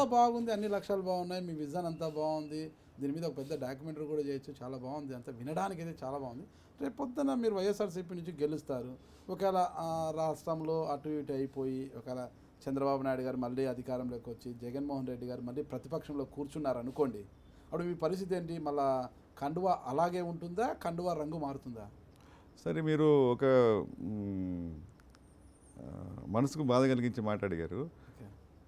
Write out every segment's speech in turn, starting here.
అంతా బాగుంది అన్ని లక్ష్యాలు బాగున్నాయి మీ విజన్ అంతా బాగుంది దీని మీద ఒక పెద్ద డాక్యుమెంటరీ కూడా చేయొచ్చు చాలా బాగుంది అంతా వినడానికి అయితే చాలా బాగుంది రేపు పొద్దున మీరు వైఎస్ఆర్సీపీ నుంచి గెలుస్తారు ఒకవేళ ఆ, రాష్ట్రంలో అటు ఇటు అయిపోయి ఒకవేళ చంద్రబాబు నాయుడు గారు మళ్ళీ అధికారంలోకి వచ్చి జగన్మోహన్ రెడ్డి గారు మళ్ళీ ప్రతిపక్షంలో కూర్చున్నారు అనుకోండి అప్పుడు మీ పరిస్థితి ఏంటి మళ్ళా కండువా అలాగే ఉంటుందా కండువా రంగు మారుతుందా సరే మీరు ఒక మ్, ఆ, మనసుకు బాధ కలిగించి మాట్లాడిగారు ఓకే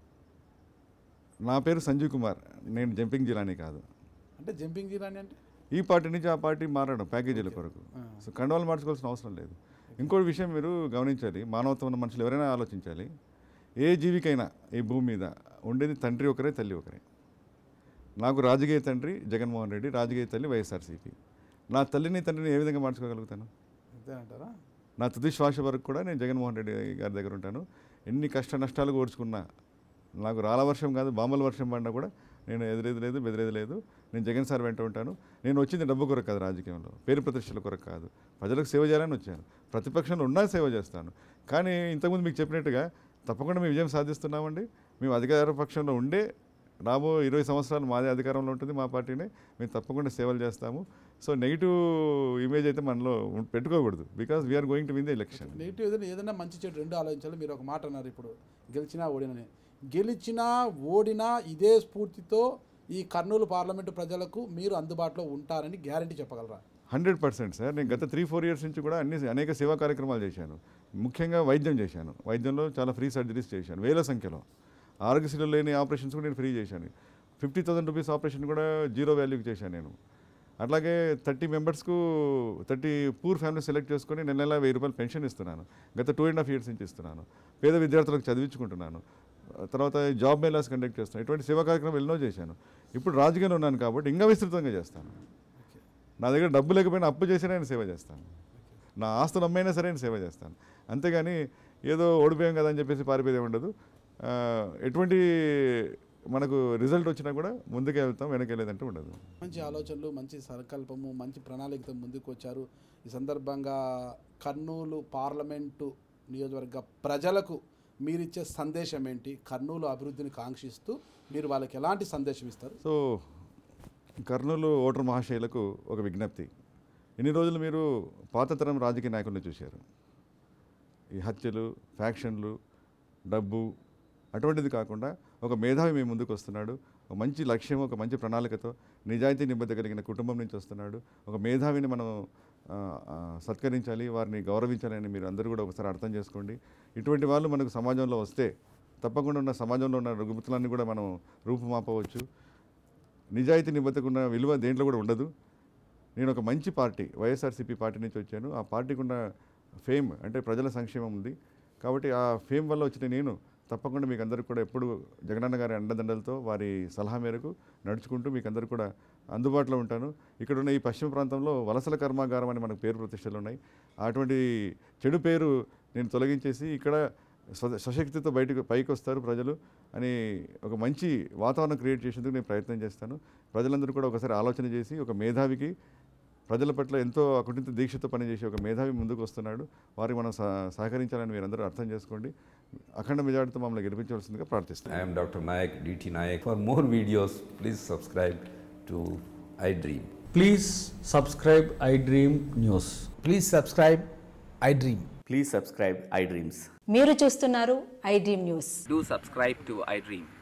నా పేరు సంజీవ్ కుమార్ నేను జంపింగ్ జిలానీ కాదు అంటే జంపింగ్ జిరాని అంటే ఈ పార్టీ నుంచి ఆ పార్టీ మారడం ప్యాకేజీల కొరకు ఆ. సో కండవాలు మార్చుకోవాల్సిన అవసరం లేదు ఇంకోటి విషయం మీరు గమనించాలి మానవత్వం ఉన్న మనుషులు ఎవరైనా ఆలోచించాలి ఏ జీవికైనా ఈ భూమి మీద ఉండేది తండ్రి ఒకరే తల్లి ఒకరే నాకు రాజకీయ తండ్రి జగన్మోహన్ రెడ్డి రాజకీయ తల్లి వైఎస్ఆర్సీపీ నా తల్లిని తండ్రిని ఏ విధంగా మార్చుకోగలుగుతాను అంతేనంటారా నా తుది శ్వాస వరకు కూడా నేను జగన్మోహన్ రెడ్డి గారి దగ్గర ఉంటాను ఎన్ని కష్ట నష్టాలు కోర్చుకున్నా నాకు రాల వర్షం కాదు బాంబల వర్షం పడినా కూడా నేను ఎదురేది లేదు బెదిరేది లేదు నేను జగన్ సార్ వెంట ఉంటాను నేను వచ్చింది డబ్బు కొరకు కాదు రాజకీయంలో పేరు ప్రతిష్టల కొరకు కాదు ప్రజలకు సేవ చేయాలని వచ్చాను ప్రతిపక్షంలో ఉన్నా సేవ చేస్తాను కానీ ఇంతకుముందు మీకు చెప్పినట్టుగా తప్పకుండా మేము విజయం సాధిస్తున్నామండి మేము అధికార పక్షంలో ఉండే రాబో ఇరవై సంవత్సరాలు మాదే అధికారంలో ఉంటుంది మా పార్టీనే మేము తప్పకుండా సేవలు చేస్తాము సో నెగిటివ్ ఇమేజ్ అయితే మనలో ఉం- పెట్టుకోకూడదు because we are going to win the election negative ఏదైనా ఏదైనా మంచి చెడు రెండు ఆలోచించాలి మీరు ఒక మాట అన్నారు ఇప్పుడు గెలిచినా ఓడినని గెలిచినా ఓడినా ఇదే స్ఫూర్తితో ఈ కర్నూలు పార్లమెంటు ప్రజలకు మీరు అందుబాటులో ఉంటారని గ్యారంటీ చెప్పగలరా హండ్రెడ్ పర్సెంట్ సార్ నేను గత త్రీ ఫోర్ ఇయర్స్ నుంచి కూడా అన్ని అనేక సేవా కార్యక్రమాలు చేశాను ముఖ్యంగా వైద్యం చేశాను వైద్యంలో చాలా ఫ్రీ సర్జరీస్ చేశాను వేల సంఖ్యలో ఆరోగ్యశ్రీలో లేని ఆపరేషన్స్ కూడా నేను ఫ్రీ చేశాను ఫిఫ్టీ థౌసండ్ రూపీస్ ఆపరేషన్ కూడా జీరో వాల్యూకి చేశాను నేను అట్లాగే థర్టీ మెంబర్స్కు థర్టీ పూర్ ఫ్యామిలీ సెలెక్ట్ చేసుకొని నెల నెల వెయ్యి రూపాయలు పెన్షన్ ఇస్తున్నాను గత టూ అండ్ హాఫ్ ఇయర్స్ నుంచి ఇస్తున్నాను పేద విద్యార్థులకు చదివించుకుంటున్నాను తర్వాత జాబ్ మేళాస్ కండక్ట్ చేస్తాను ఇటువంటి సేవా కార్యక్రమం ఎన్నో చేశాను ఇప్పుడు రాజకీయంలో ఉన్నాను కాబట్టి ఇంకా విస్తృతంగా చేస్తాను నా దగ్గర డబ్బు లేకపోయినా అప్పు చేసినా నేను సేవ చేస్తాను నా ఆస్తులు అమ్మైనా సరే నేను సేవ చేస్తాను అంతేగాని ఏదో ఓడిపోయాం కదా అని చెప్పేసి పారిపోయేది ఉండదు ఆ, ఎటువంటి మనకు రిజల్ట్ వచ్చినా కూడా ముందుకు వెళ్తాం వెనక్కి వెళ్ళేదంటూ ఉండదు మంచి ఆలోచనలు మంచి సంకల్పము మంచి ప్రణాళికతో ముందుకు వచ్చారు ఈ సందర్భంగా కర్నూలు పార్లమెంటు నియోజకవర్గ ప్రజలకు మీరిచ్చే సందేశం ఏంటి కర్నూలు అభివృద్ధిని కాంక్షిస్తూ మీరు వాళ్ళకి ఎలాంటి సందేశం ఇస్తారు సో కర్నూలు ఓటర్ మహాశయులకు ఒక విజ్ఞప్తి ఇన్ని రోజులు మీరు పాత తరం రాజకీయ నాయకులను చూశారు ఈ హత్యలు ఫ్యాక్షన్లు డబ్బు అటువంటిది కాకుండా ఒక మేధావి మీ ముందుకు వస్తున్నాడు ఒక మంచి లక్ష్యం ఒక మంచి ప్రణాళికతో నిజాయితీ నిబద్ధత కలిగిన కుటుంబం నుంచి వస్తున్నాడు ఒక మేధావిని మనం ఆ, ఆ, సత్కరించాలి వారిని గౌరవించాలని మీరు అందరూ కూడా ఒకసారి అర్థం చేసుకోండి ఇటువంటి వాళ్ళు మనకు సమాజంలో వస్తే తప్పకుండా ఉన్న సమాజంలో ఉన్న రుగ్మతులన్నీ కూడా మనం రూపుమాపవచ్చు నిజాయితీ నిబద్ధకున్న విలువ దేంట్లో కూడా ఉండదు నేను ఒక మంచి పార్టీ వైఎస్ఆర్సీపీ పార్టీ నుంచి వచ్చాను ఆ పార్టీకి ఉన్న ఫేమ్ అంటే ప్రజల సంక్షేమం ఉంది కాబట్టి ఆ ఫేమ్ వల్ల వచ్చిన నేను తప్పకుండా మీకు అందరికీ కూడా ఎప్పుడు జగనన్న గారి అండదండలతో వారి సలహా మేరకు నడుచుకుంటూ మీకు అందరికీ కూడా అందుబాటులో ఉంటాను ఇక్కడ ఉన్న ఈ పశ్చిమ ప్రాంతంలో వలసల కర్మాగారం అని మనకు పేరు ప్రతిష్టలు ఉన్నాయి అటువంటి చెడు పేరు నేను తొలగించేసి ఇక్కడ స్వ- స్వశక్తితో బయటకు పైకి వస్తారు ప్రజలు అని ఒక మంచి వాతావరణం క్రియేట్ చేసేందుకు నేను ప్రయత్నం చేస్తాను ప్రజలందరూ కూడా ఒకసారి ఆలోచన చేసి ఒక మేధావికి ప్రజల పట్ల ఎంతో అకుంఠిత దీక్షతో పనిచేసే ఒక మేధావి ముందుకు వస్తున్నాడు వారికి మనం సహ- సహకరించాలని మీరందరూ అర్థం చేసుకోండి అఖండ మెజార్టీతో మమ్మల్ని గెలిపించవలసిందిగా ప్రార్థిస్తాను I am Dr. Nayak, DT Nayak. For more videos, please subscribe to iDream. Please subscribe iDream News. Please subscribe iDream. Please subscribe iDreams. మీరు చూస్తున్నారు iDream news Do subscribe to iDream.